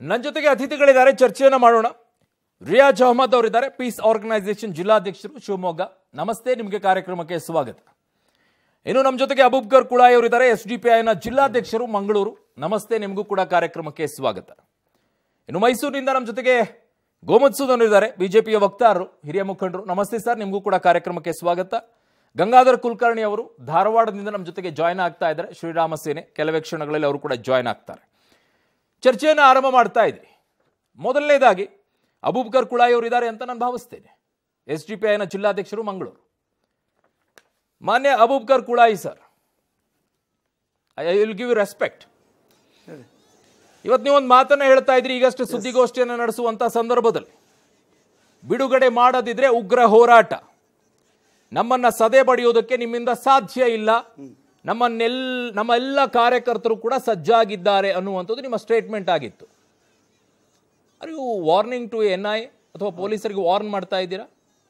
ನನ್ನ ಜೊತೆಗೆ ಅತಿಥಿಗಳಿದ್ದಾರೆ ಚರ್ಚೆಯನ್ನು ಮಾಡೋಣ ರಿಯಾಜ್ ಅಹಮದ್ ಅವರಿದ್ದಾರೆ ಪೀಸ್ ಆರ್ಗನೈಸೇಷನ್ ಜಿಲ್ಲಾಧ್ಯಕ್ಷರು ಶಿವಮೊಗ್ಗ ನಮಸ್ತೆ ನಿಮಗೆ ಕಾರ್ಯಕ್ರಮಕ್ಕೆ ಸ್ವಾಗತ ಇನ್ನು ನಮ್ಮ ಜೊತೆಗೆ ಅಬೂಬ್ಕರ್ ಕುಳಾಯಿ ಅವರಿದ್ದಾರೆ ಎಸ್ ಡಿ ಪಿ ಐನ ಜಿಲ್ಲಾಧ್ಯಕ್ಷರು ಮಂಗಳೂರು ನಮಸ್ತೆ ನಿಮಗೂ ಕೂಡ ಕಾರ್ಯಕ್ರಮಕ್ಕೆ ಸ್ವಾಗತ ಇನ್ನು ಮೈಸೂರಿನಿಂದ ನಮ್ಮ ಜೊತೆಗೆ ಗೋಮತ್ ಸೂದ್ ಇದ್ದಾರೆ ಬಿಜೆಪಿಯ ವಕ್ತಾರರು ಹಿರಿಯ ಮುಖಂಡರು ನಮಸ್ತೆ ಸರ್ ನಿಮಗೂ ಕೂಡ ಕಾರ್ಯಕ್ರಮಕ್ಕೆ ಸ್ವಾಗತ ಗಂಗಾಧರ್ ಕುಲಕರ್ಣಿ ಅವರು ಧಾರವಾಡದಿಂದ ನಮ್ಮ ಜೊತೆಗೆ ಜಾಯ್ನ್ ಆಗ್ತಾ ಇದ್ದಾರೆ ಶ್ರೀರಾಮ ಸೇನೆ ಕೆಲವೇ ಕ್ಷಣಗಳಲ್ಲಿ ಅವರು ಕೂಡ ಜಾಯ್ನ್ ಆಗ್ತಾರೆ ಚರ್ಚೆಯನ್ನು ಆರಂಭ ಮಾಡ್ತಾ ಇದ್ರಿ ಮೊದಲನೇದಾಗಿ ಅಬೂಬ್ಕರ್ ಕುಳಾಯಿ ಅವರು ಇದ್ದಾರೆ ಅಂತ ನಾನು ಭಾವಿಸ್ತೇನೆ ಎಸ್ ಡಿ ಪಿ ಐನ ಜಿಲ್ಲಾಧ್ಯಕ್ಷರು ಮಂಗಳೂರು ಮಾನ್ಯ Abubakar Kulai sir I will give you respect ಇವತ್ತು ನೀವೊಂದು ಮಾತನ್ನ ಹೇಳ್ತಾ ಇದ್ರಿ ಈಗಷ್ಟೇ ಸುದ್ದಿಗೋಷ್ಠಿಯನ್ನು ನಡೆಸುವಂತ ಸಂದರ್ಭದಲ್ಲಿ ಬಿಡುಗಡೆ ಮಾಡದಿದ್ರೆ ಉಗ್ರ ಹೋರಾಟ ನಮ್ಮನ್ನ ಸದೆ ಬಡಿಯೋದಕ್ಕೆ ನಿಮ್ಮಿಂದ ಸಾಧ್ಯ ಇಲ್ಲ ನಮ್ಮನ್ನೆಲ್ ನಮ್ಮ ಎಲ್ಲ ಕಾರ್ಯಕರ್ತರು ಕೂಡ ಸಜ್ಜಾಗಿದ್ದಾರೆ ಅನ್ನುವಂಥದ್ದು ನಿಮ್ಮ ಸ್ಟೇಟ್ಮೆಂಟ್ ಆಗಿತ್ತು are you warning to N I ಅಥವಾ ಪೊಲೀಸರಿಗೆ ವಾರ್ನ್ ಮಾಡ್ತಾ ಇದ್ದೀರಾ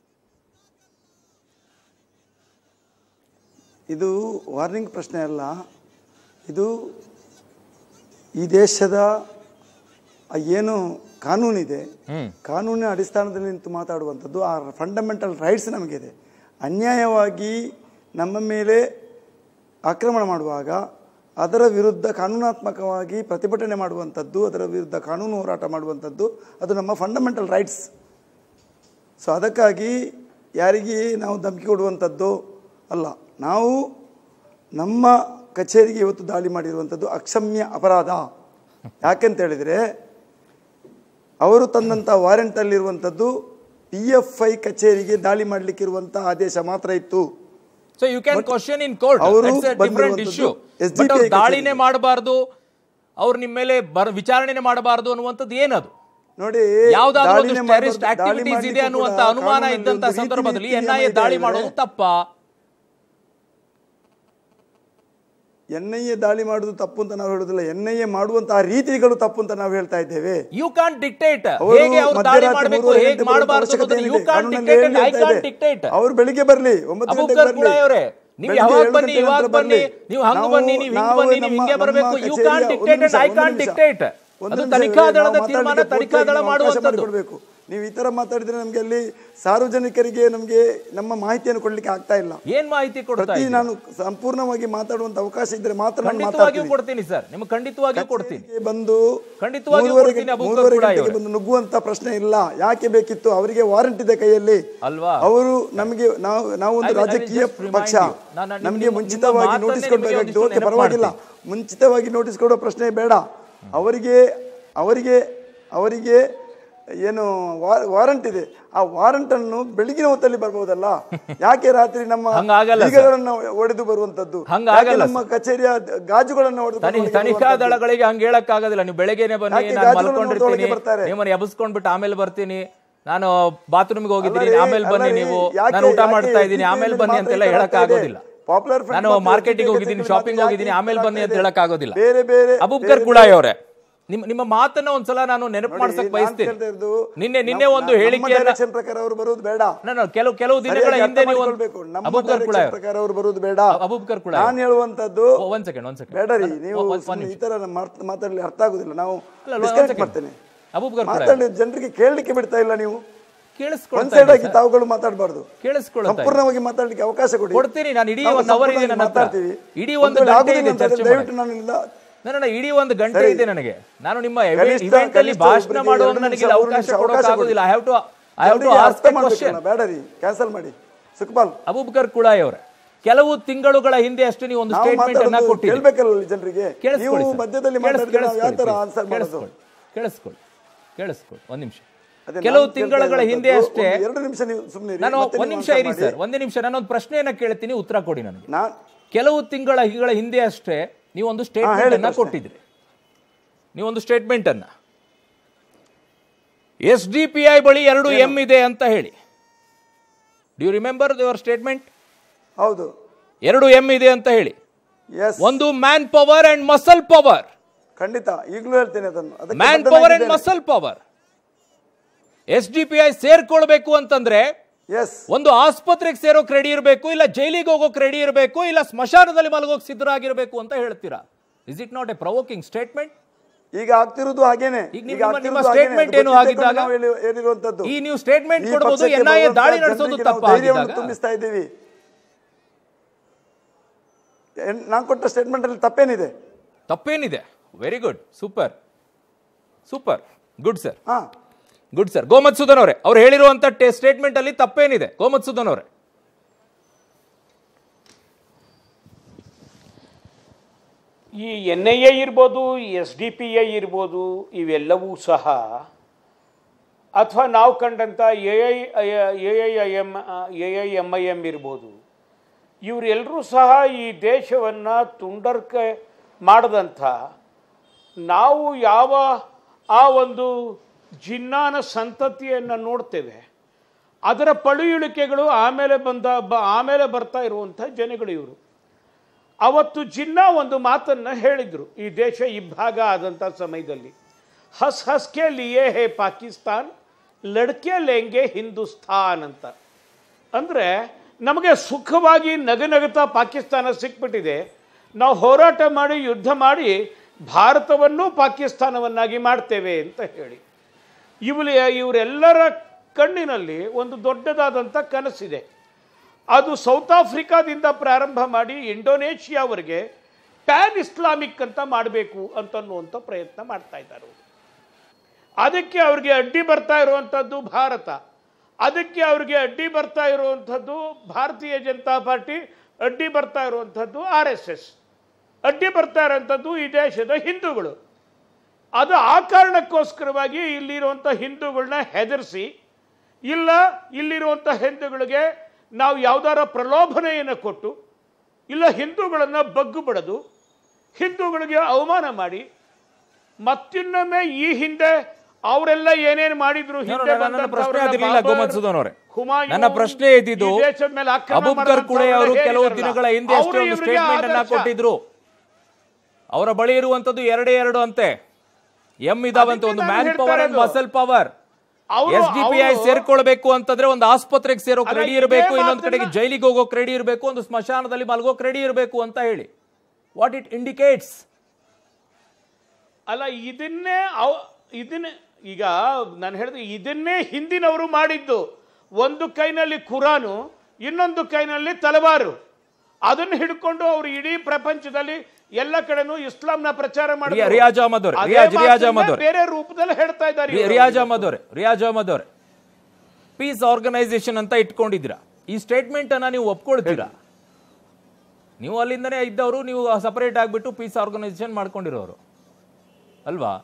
ಇದು ವಾರ್ನಿಂಗ್ ಪ್ರಶ್ನೆ ಅಲ್ಲ ಇದು ಈ ದೇಶದ ಆ ಏನು ಕಾನೂನಿದೆ ಕಾನೂನಿನ ಅಡಿಸ್ಥಾನದಲ್ಲಿ ನಿಂತು ಮಾತಾಡುವಂಥದ್ದು ಆ ಫಂಡಮೆಂಟಲ್ ರೈಟ್ಸ್ ನಮಗಿದೆ ಅನ್ಯಾಯವಾಗಿ ನಮ್ಮ ಮೇಲೆ ಆಕ್ರಮಣ ಮಾಡುವಾಗ ಅದರ ವಿರುದ್ಧ ಕಾನೂನಾತ್ಮಕವಾಗಿ ಪ್ರತಿಭಟನೆ ಮಾಡುವಂಥದ್ದು ಅದರ ವಿರುದ್ಧ ಕಾನೂನು ಹೋರಾಟ ಮಾಡುವಂಥದ್ದು ಅದು ನಮ್ಮ ಫಂಡಮೆಂಟಲ್ ರೈಟ್ಸ್ ಸೊ ಅದಕ್ಕಾಗಿ ಯಾರಿಗೆ ನಾವು ಧಮಕಿ ಕೊಡುವಂಥದ್ದು ಅಲ್ಲ ನಾವು ನಮ್ಮ ಕಚೇರಿಗೆ ಇವತ್ತು ದಾಳಿ ಮಾಡಿರುವಂಥದ್ದು ಅಕ್ಷಮ್ಯ ಅಪರಾಧ ಯಾಕೆಂತ ಹೇಳಿದರೆ ಅವರು ತಂದಂಥ ವಾರೆಂಟಲ್ಲಿರುವಂಥದ್ದು ಪಿ ಎಫ್ ಐ ಕಚೇರಿಗೆ ದಾಳಿ ಮಾಡಲಿಕ್ಕಿರುವಂಥ ಆದೇಶ ಮಾತ್ರ ಇತ್ತು so you can question in court ಅವರು ಡಿಫರೆಂಟ್ ಬಂದಿರುವಂಥದ್ದು ಇಶ್ಯೂ SDPI ಬಟ್ ಅವ್ರು ಕಚೇರಿ. ದಾಳಿನೇ ಮಾಡಬಾರ್ದು ಅವ್ರು ನಿಮ್ಮ ಮೇಲೆ ಬರ ವಿಚಾರಣೆ ಮಾಡಬಾರ್ದು ಅನ್ನುವಂಥದ್ದು ಏನದು ನೋಡಿ ಯಾವ್ದಾದ್ರು ಒಂದು ದಾಳಿನೇ ಟೆರರಿಸ್ಟ್ ಮಾಡ್ಬಾರ್ದು, ದಾಳಿ ಆಕ್ಟಿವಿಟೀಸ್ ಇದೆ ಮಾಡ್ಲಿಕ್ಕೂ ಅನ್ನುವಂತ ಕೂಡ ಅನುಮಾನ ಕಾನೂನಲ್ಲಿ ಇದ್ದಂತ ಒಂದು ರೀತಿ ಸಂದರ್ಭದಲ್ಲಿ ನೀತಿ ಎನ್ ಐ ಎ ನಿಯಮ ದಾಳಿ ಇದೆ ಮಾಡೋದು ಅಂದ್ರೆ ತಪ್ಪಾ ಎನ್ ಐ ಎ ದಾಳಿ ಮಾಡುವುದು ತಪ್ಪು ಅಂತ ನಾವು ಹೇಳುದಿಲ್ಲ ಎನ್ ಐ ಎ ಮಾಡುವಂತಹ ರೀತಿಗಳು ತಪ್ಪು ಅಂತ ನಾವು ಹೇಳ್ತಾ ಇದ್ದೇವೆ ಯು ಕಾಂಟ್ ಡಿಕ್ಟೇಟ್ ಅವರು ಹೇಗೆ ಅವ್ರು ದಾಳಿ ಮಧ್ಯರಾತ್ರಿ ಮಾಡಬೇಕು ಮೂರುವರೆ ಹೇಗೆ ಗಂಟೆ ಬರುವಂತ ಮಾಡಬಾರ್ದು ಅವಶ್ಯಕತೆ ಯು ಏನಿದೆ? ಕಾಂಟ್ ಕಾನೂನಲ್ಲಿ ಡಿಕ್ಟೇಟ್ ಏನು ಐ ಹೇಳ್ತಾ ಕಾಂಟ್ ಇದೆ? ಡಿಕ್ಟೇಟ್ ಅವ್ರು ಬೆಳಿಗ್ಗೆ ಬರ್ಲಿ ಒಂಬತ್ತು ಗಂಟೆಗೆ ಅಬೂಬಕರ್ ಬರ್ಲಿ. ಕುಳಾಯಿ ಅವರೇ ನೀವು ಬೆಳಿಗ್ಗೆ ಯಾವಾಗ ಏಳು ಬನ್ನಿ ಗಂಟೆ ಇವಾಗ ನಂತರ ಬನ್ನಿ ಬರ್ಲಿ. ನೀವು ಹಂಗ ನಾವು- ಬನ್ನಿ ನೀವು ಹಿಂಗ ನಾವು ಬನ್ನಿ ನೀವು ನಮ್ಮ- ಹಿಂಗೆ ನಮ್ಮ ಬರಬೇಕು ಯು ಕಚೇರಿಯ ಕಾಂಟ್ ಒಂದು ಡಿಕ್ಟೇಟ್ ನಿಮಿಷ, ಐ ಒಂದು ಕಾಂಟ್ ನಿಮಿಷ. ಡಿಕ್ಟೇಟ್ ಒಂದು ಅದು ನಿಮಿಷ ತನಿಖಾ ಇರಿ, ದಳದ ನಾವು ತೀರ್ಮಾನ ಮಾತಾಡ್ಲಿಕ್ಕೆ ತನಿಖಾ ದಳ ಪೂರ್ತಿಯಾಗಿ ಅವಕಾಶ ಮಾಡುವಂಥದ್ದು ಮಾಡಿಕೊಡ್ಬೇಕು. ನೀವು ಈ ತರ ಮಾತಾಡಿದ್ರೆ ನಮಗೆ ಅಲ್ಲಿ ಸಾರ್ವಜನಿಕರಿಗೆ ನಮಗೆ ನಮ್ಮ ಮಾಹಿತಿಯನ್ನು ಕೊಡ್ಲಿಕ್ಕೆ ಆಗ್ತಾ ಇಲ್ಲ ಏನ್ ಮಾಹಿತಿ ಕೊಡ್ತಾ ಪ್ರತಿ ಇದ್ದೀರಾ? ನಾನು ಸಂಪೂರ್ಣವಾಗಿ ಮಾತಾಡುವಂತ ಅವಕಾಶ ಇದ್ರೆ ಮಾತ್ರ ನಾನು ಖಂಡಿತವಾಗಿಯೂ ಮಾತಾಡ್ತೀನಿ ಕೊಡ್ತೀನಿ ಸರ್ ನಿಮ್ಗೆ ಖಂಡಿತವಾಗಿಯೂ ಕೊಡ್ತೀನಿ ಕಚೇರಿಗೆ ಬಂದು ಖಂಡಿತವಾಗಿಯೂ ಮೂರುವರೆ ಕೊಡ್ತೀನಿ ಅಬೂಬಕರ್ ಮೂರುವರೆ ಕುಳಾಯಿ ಗಂಟೆಗೆ ಅವರೇ. ಬಂದು ನುಗ್ಗುವಂತ ಪ್ರಶ್ನೆ ಇಲ್ಲ ಯಾಕೆ ಬೇಕಿತ್ತು ಅವರಿಗೆ ವಾರಂಟ್ ಇದೆ ಕೈಯಲ್ಲಿ ಅಲ್ವಾ ಅವರು ನಮಗೆ ನಾವು ನಾವು ಒಂದು I will- I will ರಾಜಕೀಯ just remind ಪಕ್ಷ you. ನಾನು ನಿಮ್ಮ- ನಮಗೆ ನಿಮ್ಮ ಮುಂಚಿತವಾಗಿ ಮಾತನ್ನೇ ನೋಟಿಸ್ ನಿಮಗೆ ಕೊಡಬೇಕಾಗಿತ್ತು ಒಂದಿಷ್ಟು ಓಕೆ ನೆನಪು ಪರವಾಗಿಲ್ಲ ಮುಂಚಿತವಾಗಿ ನೋಟಿಸ್ ಕೊಡೋ ಪ್ರಶ್ನೆ ಬೇಡ ಅವರಿಗೆ ಅವರಿಗೆ ಅವರಿಗೆ ಏನು ವಾರಂಟ್ ಇದೆ ಆ ವಾರಂಟ್ ಅನ್ನು ಬೆಳಗಿನ ಹೊತ್ತಲ್ಲಿ ಬರ್ಬೋದಲ್ಲ ಯಾಕೆ ರಾತ್ರಿ ನಮ್ಮ ಹಂಗಾಗಲ್ಲ ಸರ್. ಬೀಗಗಳನ್ನ ಒಡೆದು ಬರುವಂತದ್ದು ಹಂಗಾಗಲ್ಲ ಯಾಕೆ ನಮ್ಮ ಕಚೇರಿಯ ಗಾಜುಗಳನ್ನ ಒಡೆದು ತನಿ ಒಳಗೆ ತನಿಖಾ ಬರುವಂತದ್ದು? ದಳಗಳಿಗೆ ಹಂಗೆ ಹೇಳಕ್ ಆಗೋದಿಲ್ಲ ನೀವು ಬೆಳಗ್ಗೆನೆ ಬನ್ನಿ ಯಾಕೆ ನಾನು ಗಾಜುಗಳನ್ನು ಮಲ್ಕೊಂಡಿರ್ತೀನಿ ಒಳಗೆ ಬರ್ತಾರೆ? ನಿಮ್ಮನ್ನ ಎಬ್ಸ್ಕೊಂಡ್ಬಿಟ್ಟು ಆಮೇಲೆ ಬರ್ತೀನಿ ನಾನು ಬಾತ್ರೂಮ್ಗೆ ಹೋಗಿದ್ದೀನಿ ಅಲ್ಲ ರೀ, ಆಮೇಲೆ ಬನ್ನಿ ಅಲ್ಲ ರೀ, ನೀವು ಯಾಕೆ- ನಾನು ಊಟ ಯಾಕೆ ಮಾಡ್ತಾ ಇದ್ದೀನಿ SDPI ಆಮೇಲೆ ನಲ್ಲಿ ಬನ್ನಿ ಅಂತೆಲ್ಲ ಮಾತ್ರ ಹೇಳಕ್ ಇದೆ. ಆಗೋದಿಲ್ಲ Popular Front ನಾನು ಮತ್ತು ಮಾರ್ಕೆಟಿಗೆ SDPI ಹೋಗಿದ್ದೀನಿ ಕಚೇರಿ ಶಾಪಿಂಗ್ ಯಾಕೆ ಹೋಗಿದ್ದೀನಿ ಆಮೇಲೆ ಬನ್ನಿ ಅಂತ ಇದೆ? ಹೇಳಕ್ ಆಗೋದಿಲ್ಲ ಬೇರೆ ಬೇರೆ ಅಬೂಬ್ಕರ್ ಬೇರೆ ಕುಳಾಯಿ ಅವರೇ ನಿಮ್ಮ ನಿಮ್ಮ ಮಾತನ್ನ ಒಂದ್ಸಲ ನಾನು ನೆನಪು ನೋಡಿ, ಮಾಡ್ಸಕ್ ನಾನ್ ಬಯಸ್ತೀನಿ ಕೇಳ್ತಾ ಇರೋದು ನಿನ್ನೆ ನಿನ್ನೆ ನಮ್ಮ- ಒಂದು ನಮ್ಮ ಹೇಳಿಕೆಯನ್ನ direction ಪ್ರಕಾರ ಅವರು ಬರುವುದು ಬೇಡ ನಾನು ಕೆಲವು ಕೆಲವು ದಿನಗಳ ಸರಿಯಾಗಿ ಹಿಂದೆ ಅರ್ಥ ನೀವು ಮಾಡ್ಕೊಳ್ಬೇಕು. ನಮ್ಮ ಅಬೂಬ್ಕರ್ direction ಕುಳಾಯಿ ಅವರು ಪ್ರಕಾರ ಅವರು ಬರುವುದು ಬೇಡ ಅಬೂಬ್ಕರ್ ಕುಳಾಯಿ ನಾನು ಹೇಳುವಂತದ್ದು ಒಂದ್ ಸೆಕೆಂಡ್ ಒಂದ್ ಸೆಕೆಂಡ್ ಬೇಡ ರೀ ನೀವು ಒಂದ್- ಒಂದ್ ಸುಮ್ನೆ ನಿಮಿಷ. ಈ ತರ ಮಾತ್- ಮಾತಾಡ್ಲಿ ಅರ್ಥ ಆಗುದಿಲ್ಲ ನಾವು ಅಲ್ಲ, ಒಂದ್ disconnect second. ಮಾಡ್ತೇನೆ ಅಬೂಬ್ಕರ್ ಕುಳಾಯಿ ಮಾತಾಡಿ ಜನರಿಗೆ ಕೇಳಲಿಕ್ಕೆ ಬಿಡ್ತಾ ಇಲ್ಲ ನೀವು ಒನ್ ಕೇಳಿಸ್ಕೊಳ್ತಾ ಸೈಡ್ ಇದ್ದೀನಿ ಆಗಿ ಸರ್. ತಾವುಗಳು ಮಾತಾಡಬಾರ್ದು ಕೇಳಿಸ್ಕೊಳ್ತಾ ಇದ್ದೀನಿ. ಸಂಪೂರ್ಣವಾಗಿ ಮಾತಾಡ್ಲಿಕ್ಕೆ ಅವಕಾಶ ಕೊಡಿ ಕೊಡ್ತೀನಿ ನಾನು ಇಡೀ ನಾವು ಒಂದು ಅವರ್ ಇದೆ ಸಂಪೂರ್ಣವಾಗಿ ನನ್ನ ಹತ್ರ ಮಾತಾಡ್ತೀವಿ. ಇಡೀ ಒಂದು ಒಂದು ವೇಳೆ ಗಂಟೆ ಆಗುದಿಲ್ಲ ಇದೆ ಅಂತಂದ್ರೆ ಚರ್ಚೆ ದಯವಿಟ್ಟು ಮಾಡಕ್ಕೆ. ನನ್ನಿಂದ ನನ್ನ ಇಡೀ ಒಂದು ಗಂಟೆ ಸರಿ. ಇದೆ ನನಗೆ ನಾನು ನಿಮ್ಮ ಕನಿಷ್ಠ- ಇವೆಂಟ್ ಅಲ್ಲಿ ಕನಿಷ್ಠ ಭಾಷಣ ಒಬ್ರಿಗೆ ಮಾಡುವಾಗ ಎರಡು ನನಗೆ ನಿಮಿಷ, ಮೂರು ಅವಕಾಶ ನಿಮಿಷ ಕೊಡೋಕೆ ಅವಕಾಶ ಆಗೋದಿಲ್ಲ ಐ ಕೊಡಿ. Have to I have to ಜನರಿಗೆ ಆಸ್ಕ್ ಅರ್ಥ ಕ್ವಶನ್ ಮಾಡ್ಬೇಕಲ್ಲ, ಬೇಡ ರೀ ಕ್ಯಾನ್ಸಲ್ ಮಾಡಿ ಸುಖಪಾಲ್ ಅಬೂಬಕರ್ ಕುಳಾಯಿ ಅವರೇ ಕೆಲವು ತಿಂಗಳುಗಳ ಹಿಂದೆ ಅಷ್ಟೇ ನೀವು ಒಂದು ನಾವು ಸ್ಟೇಟ್ಮೆಂಟ್ ಅನ್ನ ಮಾತಾಡೋದು ಕೊಟ್ಟಿದ್ದೀರಿ ಕೇಳ್ಬೇಕಲ್ಲ ಜನರಿಗೆ ನೀವು ಕೇಳಿಸ್ಕೊಳ್ಳಿ ಸರ್. ಮಧ್ಯದಲ್ಲಿ ಕೇಳಿಸ್- ಮಾತಾಡಿದ್ರೆ ನಾವು ಯಾವ ತರ ಕೇಳಿಸ್ಕೊಳ್ಳಿ, ಆನ್ಸರ್ ಮಾಡೋದು ಕೇಳಿಸ್ಕೊಳ್ಳಿ ಕೇಳಿಸ್ಕೊಳ್ಳಿ ಕೇಳಿಸ್ಕೊಳ್ಳಿ ಒಂದ್ ನಿಮಿಷ ಅದೇ ಕೆಲವು ನಾನು ತಿಂಗಳುಗಳ ಕೇಳ್ತಾ ಹಿಂದೆ ಇರೋದು ಅಷ್ಟೇ ಒಂದು ಎರಡು ನಿಮಿಷ ನೀವು ಸುಮ್ಮನೆ ನಾನು ಒಂದ್ ನಿಮಿಷ ಇರಿ ಸರ್ ಒಂದೇ ನಿಮಿಷ ನಾನೊಂದು ಪ್ರಶ್ನೆಯನ್ನ ಕೇಳ್ತೀನಿ ಉತ್ತರ ಕೊಡಿ ನನಗೆ ನಾನ್ ಕೆಲವು ತಿಂಗಳ ಹಿಂಗಳ ಹಿಂದೆ ಅಷ್ಟೇ ನೀವು ಒಂದು ಸ್ಟೇಟ್ಮೆಂಟ್ ಹೇಳಿ ಅನ್ನ ಪ್ರಶ್ನೆ. ಕೊಟ್ಟಿದ್ರಿ ನೀವೊಂದು ಸ್ಟೇಟ್ಮೆಂಟ್ ಅನ್ನ ಎಸ್ ಡಿ ಪಿ ಐ ಬಳಿ ಎರಡು ಎಂ ಇದೆ ಅಂತ ಹೇಳಿ ಡ್ಯೂ ರಿಮೆಂಬರ್ ಯುವರ್ ಸ್ಟೇಟ್ಮೆಂಟ್ ಹೌದು ಎರಡು ಎಂ ಇದೆ ಅಂತ ಹೇಳಿ ಎಸ್ ಒಂದು man power and muscle power ಖಂಡಿತ ಈಗಲೂ ಹೇಳ್ತೇನೆ ಅದನ್ನು ಅದಕ್ಕೆ ಮ್ಯಾನ್ ಬದ್ಧನಾಗಿದ್ದೇನೆ. Power and muscle power S D P I ಸೇರ್ಕೊಳ್ಬೇಕು ಅಂತಂದ್ರೆ ಎಸ್ ಒಂದು ಆಸ್ಪತ್ರೆಗೆ ಸೇರೋಕ್ ರೆಡಿ ಇರಬೇಕು ಇಲ್ಲ ಜೈಲಿಗೆ ಹೋಗೋಕ್ ರೆಡಿ ಇರಬೇಕು ಇಲ್ಲ ಸ್ಮಶಾನದಲ್ಲಿ ಮಲಗೋಕ್ ಸಿದ್ಧರಾಗಿರ್ಬೇಕು ಅಂತ ಹೇಳ್ತೀರಾ is it not a provoking statement ಈಗ ಆಗ್ತಿರೋದು ಹಾಗೇನೆ ಈಗ ನಿಮ್ಮ- ಈಗ ಆಗ್ತಿರೋದು ನಿಮ್ಮ ಹಾಗೇನೆ. statement ಅದು ಏನು ಗೊತ್ತಿದ್ದಕ್ಕೆ ಆಗಿದ್ದಾಗ? ನಾವು ಹೇಳಿ- ಹೇಳಿರುವಂತದ್ದು. ಈ ನೀವು statement ಈ ಕೊಡ್ಬೋದು, ಪಕ್ಷಕ್ಕೆ NIA ಬರುವಂತ ದಾಳಿ ನಡೆಸೋದು ಜನರಿಗೆ ನಾವು ತಪ್ಪಾ ಧೈರ್ಯವನ್ನು ಆಗಿದ್ದಾಗ? ತುಂಬಿಸ್ತಾ ಇದ್ದೀವಿ ಏನ್- ನಾನು ಕೊಟ್ಟ ಸ್ಟೇಟ್ಮೆಂಟ್ ಅಲ್ಲಿ ತಪ್ಪೇನಿದೆ ತಪ್ಪೇನಿದೆ very good super super good sir ಹಾ ಗುಡ್ ಸರ್ ಗೋಮತ್ ಸುಧನ್ ಅವರೇ ಅವ್ರು ಹೇಳಿರುವಂತ ಸ್ಟೇಟ್ಮೆಂಟ್ ಅಲ್ಲಿ ತಪ್ಪೇನಿದೆ ಗೋಮತ್ ಸುಧನ್ ಅವರೇ ಈ ಎನ್ ಐ ಎ ಇರ್ಬೋದು ಎಸ್ ಡಿ ಪಿ ಎ ಇರ್ಬೋದು ಇವೆಲ್ಲವೂ ಸಹ ಅಥವಾ ನಾವು ಕಂಡಂಥ A I A I I M A I M I M ಇರ್ಬೋದು ಇವರೆಲ್ಲರೂ ಸಹ ಈ ದೇಶವನ್ನು ತುಂಡರ್ಕೆ ಮಾಡದಂಥ ನಾವು ಯಾವ ಆ ಒಂದು ಜಿನ್ನಾನ ಸಂತತಿಯನ್ನು ನೋಡ್ತೇವೆ ಅದರ ಪಳುಯುಳಿಕೆಗಳು ಆಮೇಲೆ ಬಂದ ಬ ಆಮೇಲೆ ಬರ್ತಾ ಇರುವಂಥ ಜನಗಳು ಇವರು ಅವತ್ತು ಜಿನ್ನಾ ಒಂದು ಮಾತನ್ನು ಹೇಳಿದರು ಈ ದೇಶ ಇಬ್ಬಾಗ ಆದಂಥ ಸಮಯದಲ್ಲಿ ಹಸ್ ಹಸ್ಕೆ ಲಿಯೇ ಹೇ ಪಾಕಿಸ್ತಾನ್ ಲಡ್ಕೆ ಲೇಂಗೆ ಹಿಂದೂಸ್ತಾನ್ ಅಂತ ಅಂದರೆ ನಮಗೆ ಸುಖವಾಗಿ ನಗನಗುತ್ತಾ ಪಾಕಿಸ್ತಾನ ಸಿಕ್ಬಿಟ್ಟಿದೆ ನಾವು ಹೋರಾಟ ಮಾಡಿ ಯುದ್ಧ ಮಾಡಿ ಭಾರತವನ್ನು ಪಾಕಿಸ್ತಾನವನ್ನಾಗಿ ಮಾಡ್ತೇವೆ ಅಂತ ಹೇಳಿ ಇವಳ ಇವರೆಲ್ಲರ ಕಣ್ಣಿನಲ್ಲಿ ಒಂದು ದೊಡ್ಡದಾದಂಥ ಕನಸಿದೆ ಅದು ಸೌತ್ ಆಫ್ರಿಕಾದಿಂದ ಪ್ರಾರಂಭ ಮಾಡಿ ಇಂಡೋನೇಷಿಯಾವರೆಗೆ ಪ್ಯಾನ್ ಇಸ್ಲಾಮಿಕ್ ಅಂತ ಮಾಡಬೇಕು ಅಂತನ್ನುವಂಥ ಪ್ರಯತ್ನ ಮಾಡ್ತಾ ಇದ್ದಾರೆ ಅವ್ರು. ಅದಕ್ಕೆ ಅವ್ರಿಗೆ ಅಡ್ಡಿ ಬರ್ತಾ ಇರುವಂಥದ್ದು ಭಾರತ ಅದಕ್ಕೆ ಅವ್ರಿಗೆ ಅಡ್ಡಿ ಬರ್ತಾ ಇರುವಂಥದ್ದು ಭಾರತೀಯ ಜನತಾ ಪಾರ್ಟಿ ಅಡ್ಡಿ ಬರ್ತಾ ಇರುವಂಥದ್ದು ಆರ್ ಎಸ್ ಎಸ್ ಅಡ್ಡಿ ಬರ್ತಾ ಇರುವಂಥದ್ದು ಈ ದೇಶದ ಹಿಂದೂಗಳು ಅದು ಆ ಕಾರಣಕ್ಕೋಸ್ಕರವಾಗಿ ಇಲ್ಲಿರುವಂಥ ಹಿಂದೂಗಳನ್ನ ಹೆದರಿಸಿ ಇಲ್ಲ ಇಲ್ಲಿರುವಂಥ ಹಿಂದೂಗಳಿಗೆ ನಾವು ಯಾವ್ದಾರ ಪ್ರಲೋಭನೆಯನ್ನು ಕೊಟ್ಟು ಇಲ್ಲ ಹಿಂದೂಗಳನ್ನು ಬಗ್ಗು ಬಡದು ಹಿಂದೂಗಳಿಗೆ ಅವಮಾನ ಮಾಡಿ ಮತ್ತಿನ್ನೊಮ್ಮೆ ಈ ಹಿಂದೆ ಅವರೆಲ್ಲ ಏನೇನು ಮಾಡಿದ್ರು ಹಿಂದೆ ನನ್ನ ಬಂದಂಥವ್ರೆಲ್ಲ ಪ್ರಶ್ನೆ ಅದಿರ್ಲಿಲ್ಲ ಬಾಬರ್, ಗೋಮತ್ ಸುಧನ್ ಅವರೇ ಹುಮಾಯೂನ್, ನನ್ನ ಪ್ರಶ್ನೆ ಇದ್ದಿದ್ದು ಈ ದೇಶದ ಮೇಲೆ ಆಕ್ರಮಣ ಅಬುಬ್ಕರ್ ಕುಳೆ ಅವರು ಮಾಡಿದಂಥವ್ರೆಲ್ಲ ಕೆಲವು ಹೇಳಿದ್ರಲ್ಲ, ದಿನಗಳ ಹಿಂದೆ ಅಷ್ಟೇ ಅವ್ರು ಒಂದು ಇವ್ರಿಗೆ ಸ್ಟೇಟ್ಮೆಂಟ್ ಅನ್ನ ಆದರ್ಶ. ಕೊಟ್ಟಿದ್ರು ಅವರ ಬಳಿ ಇರುವಂತದ್ದು ಎರಡೇ ಎರಡು ಅಂತೆ ಎಂ ಇದಾವಂತೆ ಒಂದು ಅದಕ್ಕೆ ಮ್ಯಾನ್ ನಾನು ಪವರ್ ಹೇಳ್ತಾ ಅಂಡ್ ಇರೋದು. ಮಸಲ್ ಪವರ್ ಅವ್ರು- ಎಸ್ ಡಿ ಪಿ ಐ ಅವ್ರು- ಸೇರ್ಕೊಳ್ಬೇಕು ಅಂತಂದ್ರೆ ಒಂದು ಆಸ್ಪತ್ರೆಗೆ ಸೇರೋಕ್ ಅಲ್ಲ, ರೆಡಿ ಇದೇ ಇರಬೇಕು ಇನ್ನೊಂದು ಕಡೆಗೆ ಮಾತನ್ನ- ಜೈಲಿಗೆ ಹೋಗೋಕ್ ರೆಡಿ ಇರಬೇಕು ಒಂದು ಸ್ಮಶಾನದಲ್ಲಿ ಮಲಗೋಕ್ ರೆಡಿ ಇರಬೇಕು ಅಂತ ಹೇಳಿ ವಾಟ್ ಇಟ್ ಇಂಡಿಕೇಟ್ಸ್ ಅಲ್ಲ ಇದನ್ನೇ ಅವ ಇದನ್ನೇ ಈಗ ನಾನು ಹೇಳಿದೆ ಇದನ್ನೇ ಹಿಂದಿನವರು ಮಾಡಿದ್ದು ಒಂದು ಕೈನಲ್ಲಿ ಕುರಾನು ಇನ್ನೊಂದು ಕೈನಲ್ಲಿ ತಲವಾರು ಅದನ್ನು ಹಿಡ್ಕೊಂಡು ಅವರು ಇಡೀ ಪ್ರಪಂಚದಲ್ಲಿ ಎಲ್ಲ ಕಡೆನೂ ಇಸ್ಲಾಂನ ಪ್ರಚಾರ ಮಾಡಿದ್ರು. ರಿಯಾಜ್ ಅಹಮದ್ ಅವ್ರೆ, ಅದೇ ರಿಯಾಜ್- ರಿಯಾಜ್ ಮಾತನ್ನ ಅಹಮದ್ ಅವ್ರೆ. ಬೇರೆ ರೂಪದಲ್ಲಿ ಹೇಳ್ತಾ ಇದ್ದಾರೆ ಇವರು. ರಿಯಾಜ್ ಅಹಮದ್ ಅವರೇ ರಿಯಾಜ್ ಅಹಮದ್ ಅವರೇ ಪೀಸ್ ಆರ್ಗನೈಸೇಷನ್ ಅಂತ ಇಟ್ಕೊಂಡಿದ್ದೀರಾ ಈ ಸ್ಟೇಟ್ಮೆಂಟ್ ಅನ್ನ ನೀವು ಒಪ್ಕೊಳ್ತೀರಾ ನೀವು ಅಲ್ಲಿಂದನೇ ಇದ್ದವರು ನೀವು ಸಪರೇಟ್ ಆಗಿಬಿಟ್ಟು ಪೀಸ್ ಆರ್ಗನೈಸೇಷನ್ ಮಾಡ್ಕೊಂಡಿರೋರು ಅಲ್ವಾ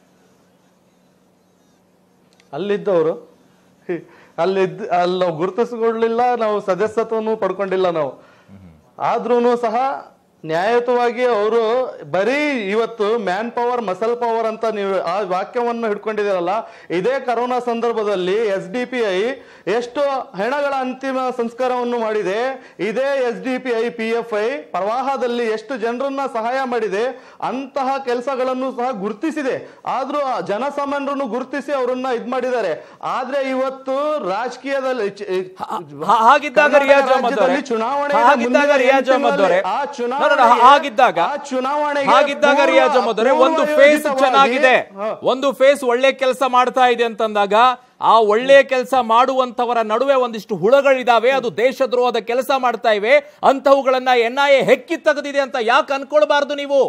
ಅಲ್ಲಿದ್ದವರು ಅಲ್ಲಿದ್ದ ಅಲ್ಲಿ ನಾವು ಗುರುತಿಸಿಕೊಳ್ಳಿಲ್ಲ ನಾವು ಸದಸ್ಯತ್ವವನ್ನು ಪಡ್ಕೊಂಡಿಲ್ಲ ನಾವು ಆದ್ರೂ ಸಹ ನ್ಯಾಯಯುತವಾಗಿ ಅವರು ಬರೀ ಇವತ್ತು ಮ್ಯಾನ್ ಪವರ್ ಮಸಲ್ ಪವರ್ ಅಂತ ನೀವು ಆ ವಾಕ್ಯವನ್ನು ಹಿಡ್ಕೊಂಡಿದ್ದೀರಲ್ಲ ಇದೇ ಕರೋನಾ ಸಂದರ್ಭದಲ್ಲಿ ಎಸ್ ಡಿ ಪಿ ಐ ಎಷ್ಟು ಹೆಣಗಳ ಅಂತಿಮ ಸಂಸ್ಕಾರವನ್ನು ಮಾಡಿದೆ ಇದೇ S D P I P F I ಪ್ರವಾಹದಲ್ಲಿ ಎಷ್ಟು ಜನರನ್ನ ಸಹಾಯ ಮಾಡಿದೆ ಅಂತಹ ಕೆಲಸಗಳನ್ನು ಸಹ ಗುರುತಿಸಿದೆ ಆದ್ರೂ ಆ ಜನಸಾಮಾನ್ಯರನ್ನು ಗುರುತಿಸಿ ಅವರನ್ನ ಇದ್ ಮಾಡಿದ್ದಾರೆ ಆದ್ರೆ ಇವತ್ತು ರಾಜಕೀಯದಲ್ಲಿ ಚ- ಹಾ- ಹಾಗಿದ್ದಾಗ ಕರ್ನಾಟಕ ರಿಯಾಜ್ ಅಹಮದ್ ಅವರೇ ರಾಜ್ಯದಲ್ಲಿ ಚುನಾವಣೆ ಹಾಗಿದ್ದಾಗ ಮುಂದಿನ ರಿಯಾಜ್ ಅಹಮದ್ ಅವರೇ ಆ No, no, no, ಚುನಾವಣೆಗೆ- ಹಾಗಿದ್ದಾಗ ಆ ಚುನಾವಣೆಗೆ ಹಾಗಿದ್ದಾಗ ಪೂರ್ವ- ರಿಯಾಜ್ ಅಹಮದ್ ಅವರೇ ಒಂದು ಫೇಸ್ ಪೂರ್ವಯೋಜಿತವಾಗಿ- ಚೆನ್ನಾಗಿದೆ ಹ. ಒಂದು ಫೇಸ್ ಒಳ್ಳೆ ಕೆಲಸ ಮಾಡ್ತಾ ಇದೆ ಅಂತಂದಾಗ ಆ ಒಳ್ಳೆ ಕೆಲಸ ಮಾಡುವಂತವರ ನಡುವೆ ಒಂದಿಷ್ಟು ಹುಳಗಳಿದಾವೆ ಅದು ದೇಶದ್ರೋಹದ ಕೆಲಸ ಮಾಡ್ತಾ ಇವೆ ಅಂತವುಗಳನ್ನ ಎನ್ ಐ ಎ ಹೆಕ್ಕಿ ತೆಗೆದಿದೆ ಅಂತ ಯಾಕೆ ಅನ್ಕೊಳ್ಬಾರ್ದು ನೀವು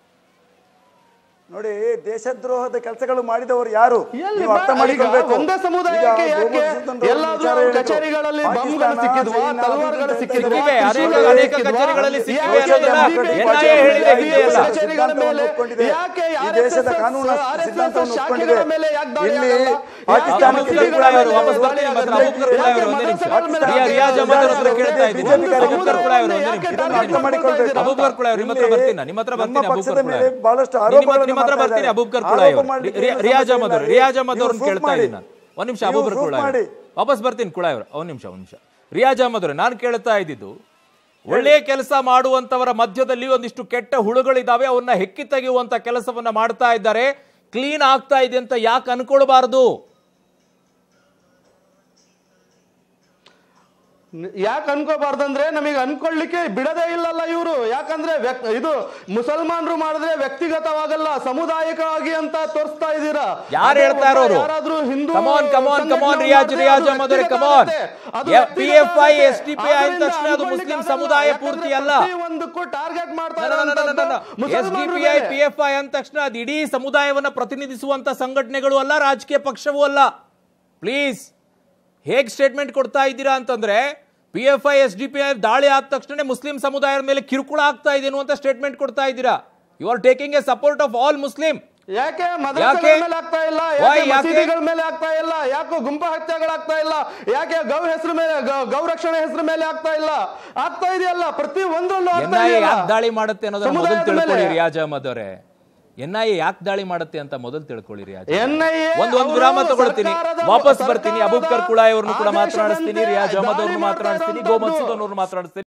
ನೋಡಿ ದೇಶದ್ರೋಹದ ಕೆಲಸಗಳು ಮಾಡಿದವರು ಯಾರು ಎಲ್ಲಿ ನೀವು ಅರ್ಥ ಬಾ- ಮಾಡಿಕೊಳ್ಬೇಕು. ಈಗ ಒಂದೇ ಸಮುದಾಯಕ್ಕೆ ಈಗ ಯಾಕೆ ಗೋಮತ್ ಸುಲ್ತಾನ್ ಅವ್ರ ಎಲ್ಲಾದ್ರೂ ವಿಚಾರ ಹೇಳಿದ್ರು. ಕಚೇರಿಗಳಲ್ಲಿ ಬಾಂಬ್ಗಳು ಪಾಕಿಸ್ತಾನ, ಸಿಕ್ಕಿದ್ವಾ, ಚೈನಾ, ತಲವಾರ್ಗಳು ಅಂತ ಸಿಕ್ಕಿದ್ವಾ, ಸಿಕ್ಕಿವೆ. ಅನೇಕ- ತ್ರಿಶೂಲಗಳು ಅನೇಕ ಸಿಕ್ಕಿದ್ವಾ? ಕಚೇರಿಗಳಲ್ಲಿ ಸಿಕ್ಕಿವೆ ಯಾಕೆ ಅನ್ನೋದನ್ನ MBBS NIA ಕಚೇರಿಗಳಲ್ಲಿ ಹೇಳಿದೆ ಐದು ಇದೆಯಲ್ಲ. ಕಚೇರಿಗಳ ಮೇಲೆ ಒಪ್ಕೊಂಡಿದೆ. ಯಾಕೆ ಈ RSS ದೇಶದ ಕಾನೂನು RSS ಸಿದ್ಧಾಂತವನ್ನು ಶಾಖೆಗಳ ಒಪ್ಕೊಂಡಿದೆ. ಮೇಲೆ ಯಾಕೆ ದಾಳಿ ಇಲ್ಲಿ ಆಗಲ್ಲ? ಪಾಕಿಸ್ತಾನ ಯಾಕೆ ಕಿತ್ತೂರು ಮಸೀದಿಗಳ ಕುಳಾಯಿ ಮೇಲೆ ವಾಪಸ್ ದಾಳಿ ಬರ್ತೀನಿ ಮಾತ್ರ ಆಗಲ್ಲ? ಅಬೂಬಕರ್ ಕುಳಾಯಿ ಅವರು ಒಂದೇ ನಿಮಿಷ. ಯಾಕೆ ಮದರಸಾಗಳ ಮೇಲೆ ರಿಯಾ- ರಿಯಾಜ್ ಅಹಮದ್ ಅವ್ರ ಹತ್ರ ಕೇಳ್ತಾ ಇದ್ದೀನಿ. ಒಂದು ಅಬೂಬಕರ್ ಕುಳಾಯಿ ಅವರು ಒಂದೇ ಯಾಕೆ ನಿಮಿಷ. ಟಾರ್ಗೆಟ್ ಅರ್ಥ ಮಾಡಿಕೊಳ್ಬೇಕು. ಅಬೂಬಕರ್ ಕುಳಾಯಿ ಅವರು ನಿಮ್ಮ ಹತ್ರ ಇಲ್ಲಿ ಬರ್ತೀನಿ ನಿಮ್ಮ ಹತ್ರ ಬರ್ತೀನಿ ನಮ್ಮ ಪಕ್ಷದ ಅಬೂಬಕರ್ ಮೇಲೆ ಕುಳಾಯಿ ಬಹಳಷ್ಟು ನಿಮ್ಮ ಹತ್ರ- ಆರೋಪಗಳನ್ನು ನಿಮ್ಮ ಹತ್ರ ಮಾಡ್ತಾ ಬರ್ತೀನಿ ಇದ್ದಾರೆ. ಅಬೂಬಕರ್ ಕುಳಾಯಿ ಆರೋಪ ಅವರು ಮಾಡ್ಲಿಕ್ಕೆ ರಿಯಾ- ಏನು ರಿಯಾಜ್ ಸಮಸ್ಯೆ ಅಹಮದ್ ಅವರು ಇಲ್ಲ. ರಿಯಾಜ್ ಅಹಮದ್ ನೀವು ಅವ್ರನ್ನ proof ಕೇಳ್ತಾ ಮಾಡಿ. ಇದ್ದೀನಿ ನಾನು ಒಂದ್ ನಿಮಿಷ ನೀವು ಅಬೂಬಕರ್ proof ಕುಳಾಯಿ ಮಾಡಿ. ಅವರು ವಾಪಸ್ ಬರ್ತೀನಿ ಕುಳಾಯಿ ಅವರು ಒಂದ್ ನಿಮಿಷ ಒಂದ್ ನಿಮಿಷ ರಿಯಾಜ್ ಅಹಮದ್ ಅವರೇ ನಾನು ಕೇಳ್ತಾ ಇದ್ದಿದ್ದು ಒಳ್ಳೆಯ ಕೆಲಸ ಮಾಡುವಂತವರ ಮಧ್ಯದಲ್ಲಿ ಒಂದಿಷ್ಟು ಕೆಟ್ಟ ಹುಳುಗಳಿದಾವೆ ಅವನ್ನ ಹೆಕ್ಕಿ ತೆಗೆಯುವಂತ ಕೆಲಸವನ್ನ ಮಾಡ್ತಾ ಇದ್ದಾರೆ ಕ್ಲೀನ್ ಆಗ್ತಾ ಇದೆ ಅಂತ ಯಾಕೆ ಅನ್ಕೊಳ್ಬಾರ್ದು ಯಾಕೆ ಅನ್ಕೋಬಾರ್ದಂದ್ರೆ ನಮಗೆ ಅನ್ಕೊಳ್ಳಿಕ್ಕೆ ಬಿಡದೇ ಇಲ್ಲಲ್ಲ ಇವರು ಯಾಕಂದ್ರೆ ವ್ಯಕ್- ಇದು ಮುಸಲ್ಮಾನರು ಮಾಡಿದ್ರೆ ವ್ಯಕ್ತಿಗತವಾಗಲ್ಲ ಸಮುದಾಯಿಕವಾಗಿ ಅಂತ ತೋರಿಸ್ತಾ ಇದ್ದೀರಾ ಯಾರು ಅದು ಹೇಳ್ತಾ ಒಬ್ಬ ಇರೋರು ಯಾರಾದ್ರೂ ಹಿಂದೂ ಕಮಾನ್ ಕಮಾನ್ ಸಂಘಟನೆ ಕಮಾನ್ ರಿಯಾಜ್ ಮಾಡಿದ್ರೆ ರಿಯಾಜ್ ಅದು ಅಹಮದ್ ಅವರೇ ವ್ಯಕ್ತಿಗತ ಕಮಾನ್ ಆಗುತ್ತೆ. ಅದು ಪಿ ವ್ಯಕ್ತಿಗತ ಎಫ್ ಐ ಆಗುತ್ತೆ. ಎಸ್ ಡಿ ಪಿ ಐ ಅಂದ ಆದ್ರಿಂದ ತಕ್ಷಣ ಅದು ಅನ್ಕೊಳ್ಳಿಕ್ಕೆ ಮುಸ್ಲಿಂ ಆಗಲ್ಲ. ಸಮುದಾಯ ಯಾಕಂದ್ರೆ ಪೂರ್ತಿ ಅಲ್ಲ ಪ್ರತಿಯೊಂದಕ್ಕೂ ಟಾರ್ಗೆಟ್ ಮಾಡ್ತಾ ಎಸ್ ಡಿ ಇರೋಂಥದ್ದು P I P F I ಅಂದ ತಕ್ಷಣ ಅದು ಇಡೀ ಸಮುದಾಯವನ್ನ ಪ್ರತಿನಿಧಿಸುವಂತ ಸಂಘಟನೆಗಳು ಅಲ್ಲ ರಾಜಕೀಯ ಪಕ್ಷವೂ ಅಲ್ಲ ಪ್ಲೀಸ್ ಹೇಗ್ ಸ್ಟೇಟ್ಮೆಂಟ್ ಕೊಡ್ತಾ ಇದ್ದೀರಾ ಅಂತಂದ್ರೆ P F I S D P I ದಾಳಿ ಆದ ತಕ್ಷಣ ಮುಸ್ಲಿಂ ಸಮುದಾಯದ ಮೇಲೆ ಕಿರುಕುಳ ಆಗ್ತಾ ಇದೆ ಅಂತ ಸ್ಟೇಟ್ಮೆಂಟ್ ಕೊಡ್ತಾ ಇದ್ದೀರಾ you are taking a support of all Muslim ಯಾಕೆ ಯಾಕೆ? ಮದ್ರಸೆಗಳ ಮೇಲೆ ಆಗ್ತಾ ಇಲ್ಲ Why? ಯಾಕೆ ಯಾಕೆ? ಮಸೀದಿಗಳ ಮೇಲೆ ಆಗ್ತಾ ಇಲ್ಲ ಯಾಕೆ ಗುಂಪು ಹತ್ಯೆಗಳಾಗ್ತಾ ಇಲ್ಲ ಯಾಕೆ ಗೌ ಹೆಸರು ಮೇಲೆ ಗೌ- ಗೌ ರಕ್ಷಣೆ ಹೆಸರು ಮೇಲೆ ಆಗ್ತಾ ಇಲ್ಲ ಆಗ್ತಾ ಇದೆಯಲ್ಲ ಪ್ರತಿ ಒಂದರಲ್ಲೂ ಎನ್ ಆಗ್ತಾ ಐ ಎ ಇದೆಯಲ್ಲ ಯಾಕೆ ದಾಳಿ ಮಾಡುತ್ತೆ ಅನ್ನೋದನ್ನ ಮೊದಲು ಸಮುದಾಯದ ಮೇಲೆ. ತಿಳ್ಕೊಳ್ಳಿ ರಿಯಾಜ್ ಅಹಮದ್ ಅವರೇ ಎನ್ ಐ ಎ ಯಾಕೆ ದಾಳಿ ಮಾಡುತ್ತೆ ಅಂತ ಮೊದಲು ತಿಳ್ಕೊಳ್ಳಿ ರಿಯಾಜ್ NIA ಒಂದು ಒಂದು ಅವರು ವಿರಾಮ ತಗೊಳ್ತೀನಿ ಸರ್ಕಾರದ- ವಾಪಸ್ ಬರ್ತೀನಿ ಅಬೂಬ್ಕರ್ ಕುಳಾಯ್ ಅವ್ರನ್ನು ಕೂಡ ಆದೇಶದಂತೆ ಮಾತನಾಡಿಸ್ತೀನಿ ರಿಯಾಜ್ ಅಹಮದ್ ದಾಳಿ ಅವ್ರನ್ನು ಮಾಡ್ತಾ ಮಾತನಾಡಿಸ್ತೀನಿ ಇರೋಂಥದ್ದು. ಗೋ ಮನ್ಸೂದ್ ಅವ್ರನ್ನು ಮಾತನಾಡಿಸ್ತೀನಿ